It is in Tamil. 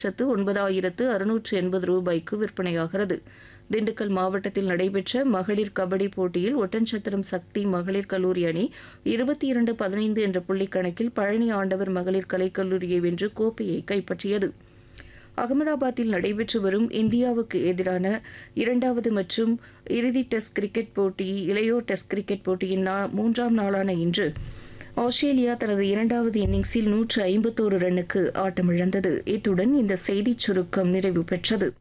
லட்சத்து ஒன்பதாயிரத்து அறுநூற்று எண்பது ரூபாய்க்கு விற்பனையாகிறது திண்டுக்கல் மாவட்டத்தில் நடைபெற்ற மகளிர் கபடி போட்டியில் ஒட்டன்சத்திரம் சக்தி மகளிர் கல்லூரி அணி இருபத்தி இரண்டு பதினைந்து என்ற புள்ளிக் கணக்கில் பழனி ஆண்டவர் மகளிர் கலைக்கல்லூரியை வென்று கோப்பையை கைப்பற்றியது அகமதாபாத்தில் நடைபெற்று வரும் இந்தியாவுக்கு எதிரான இரண்டாவது மற்றும் இறுதி டெஸ்ட் கிரிக்கெட் போட்டி இளையோர் டெஸ்ட் கிரிக்கெட் போட்டியின் நா- மூன்றாம் நாளான இன்று ஆஸ்திரேலியா தனது இரண்டாவது இன்னிங்ஸில் நூற்று ஐம்பத்தோரு ரன்னுக்கு ஆட்டமிழந்தது இத்துடன் இந்த செய்திச் சுருக்கம் நிறைவு பெற்றது